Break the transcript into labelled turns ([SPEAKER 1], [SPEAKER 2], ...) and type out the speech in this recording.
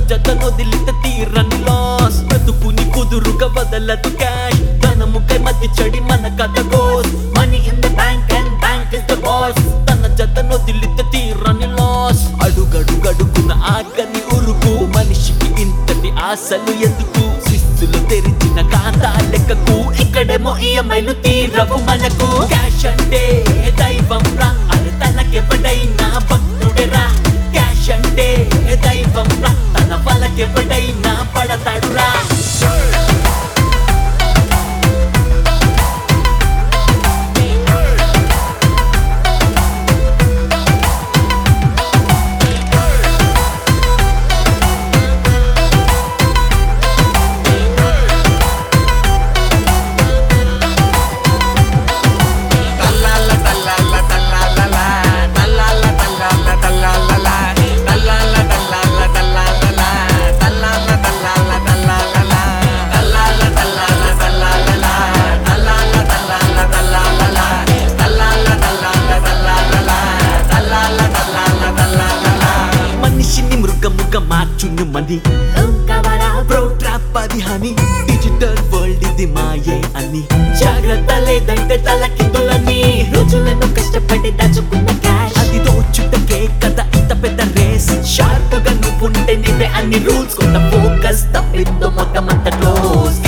[SPEAKER 1] జతను వదిలిత తీరని లాస్ బ్రతుకుని కుదురుగా వదలదు క్యాష్ ధనముకై మధ్య చెడి మన కథ goes money in the bank and bank is the boss తన జతను వదిలిత తీరని లాస్ అడుగడుగడుగున ఆగని ఉరుకు మనిషికి ఇంతటి ఆశలు ఎందుకు శిస్తులు తెరిచిన ఖాతా లెక్కకు ఇక్కడేమో ఈఎంఐలు తీరవు మనకు క్యాష్ అంటే దైవం రా అది తనకెవడైనా భక్తుడెరా క్యాష్ అంటే దైవం రా తన వాళ్ళకెవడైనా పడతాడు రా
[SPEAKER 2] తల్లాల తల్లాల తల్లాలలా తల్లాల తల్లాల తల్లాలలా తల్లాల తల్లాల తల్లాలలా తల్లాల తల్లాల తల్లాలలా తల్లాల తల్లాల తల్లాలలా తల్లాల తల్లాల తల్లాలలా తల్లాల తల్లాల తల్లాలలా తల్లాల తల్లాల తల్లాలలా
[SPEAKER 1] మనిషిని మృగముగా మార్చును మని బ్రో ట్రాప్ అది హని డిజిటల్ వరల్డ్ ఇది మాయే అని జాగ్రత్త లేదంటే తలకిందులని
[SPEAKER 3] రోజులను కష్టపడి దాచుకున్న క్యాష్
[SPEAKER 1] అది దోచుటకే కదా ఇంత పెద్ద రేస్ షార్ప్ గా నువ్వుంటే నీవే అన్ని రూల్స్ కొన్న ఫోకస్ తప్పిందో మొత్తం అంత క్లోజ్